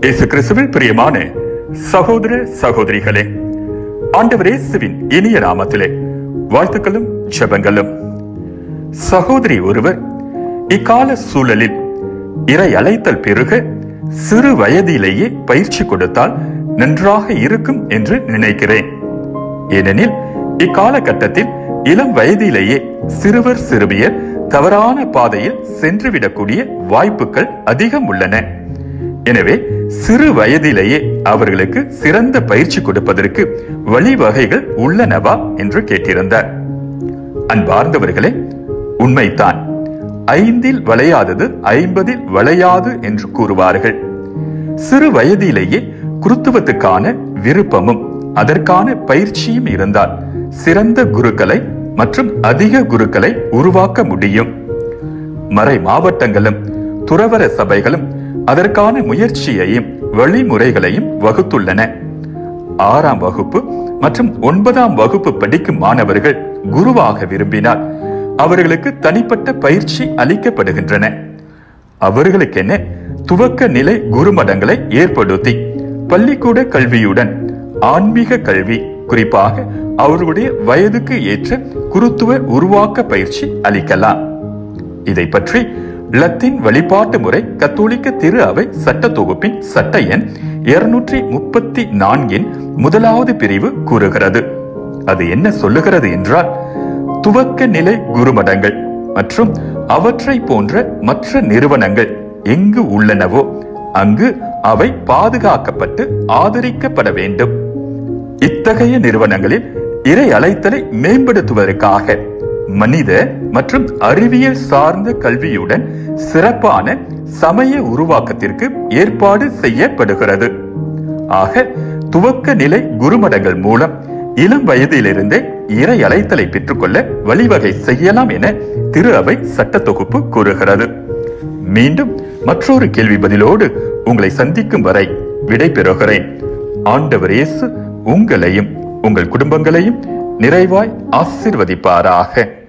இயேசு கிறிஸ்துவில் பிரியமான சகோதர சகோதரிகளே ஆண்டவர் இயேசுவின் இனிய நாமத்திலே வாழ்த்துக்களும் ஜெபங்களும் சகோதரி ஒருவர் இக்கால சூழலில் இறை அழைத்தல் பெருக சிறு வயதிலேயே பயிற்சி கொடுத்தால் நன்றாக இருக்கும் என்று நினைக்கிறேன் ஏனெனில் இக்காலகட்டத்தில் இளம் வயதிலேயே சிறுவர் சிறுமியர் தவறான பாதையில் சென்றுவிடக்கூடிய வாய்ப்புகள் அதிகம் உள்ளன எனவே சிறு வயதிலேயே அவர்களுக்கு சிறந்த பயிற்சி கொடுப்பதற்கு வழிவகைகள் உள்ளனவா என்று கேட்டிருந்தார் அன்பார்ந்தவர்களே உண்மைதான் ஐந்தில் வளையாதது ஐம்பதில் வளையாது என்று கூறுவார்கள் சிறு வயதிலேயே குருத்துவத்துக்கான விருப்பமும் அதற்கான பயிற்சியும் இருந்தால் சிறந்த குருக்களை மற்றும் அதிக குருக்களை உருவாக்க முடியும் மறை மாவட்டங்களும் துறவர சபைகளும் அதற்கான முயற்சியையும் வழிமுறைகளையும் வகுத்துள்ளன ஆறாம் வகுப்பு மற்றும் ஒன்பதாம் வகுப்பு படிக்கும் மாணவர்கள் குருவாக விரும்பினால் அவர்களுக்கு தனிப்பட்ட பயிற்சி அளிக்கப்படுகின்றன அவர்களுக்கென துவக்க நிலை குருமடங்களை ஏற்படுத்தி பள்ளிக்கூட கல்வியுடன் ஆன்மீக கல்வி குறிப்பாக அவர்களுடைய வயதுக்கு ஏற்ற குருத்துவ உருவாக்க பயிற்சி அளிக்கலாம் இதை பற்றி லத்தீன் வழிபாட்டு முறை கத்தோலிக்க திரு அவை சட்ட தொகுப்பின் சட்ட எண் இருநூற்றி முப்பத்தி நான்கின் முதலாவது பிரிவு கூறுகிறது அது என்ன சொல்லுகிறது என்றால் துவக்க நிலை குருமடங்கள் மற்றும் அவற்றை போன்ற மற்ற நிறுவனங்கள் எங்கு உள்ளனவோ அங்கு அவை பாதுகாக்கப்பட்டு ஆதரிக்கப்பட வேண்டும் இத்தகைய நிறுவனங்களில் இறை அழைத்தலை மேம்படுத்துவதற்காக மனித மற்றும் அறிவியல் சார்ந்த கல்வியுடன் சிறப்பான சமய உருவாக்கத்திற்கு ஏற்பாடு செய்யப்படுகிறது ஆக துவக்க நிலை குருமடங்கள் மூலம் இளம் வயதிலிருந்தே இறை அழைத்தலை பெற்றுக்கொள்ள வழிவகை செய்யலாம் என திரு அவை சட்ட தொகுப்பு கூறுகிறது மீண்டும் மற்றொரு கேள்வி பதிலோடு உங்களை சந்திக்கும் வரை விடை பெறுகிறேன் ஆண்டவர் இயேசு உங்களையும் உங்கள் குடும்பங்களையும் நிறைவாய் ஆசிர்வதிப்பாராக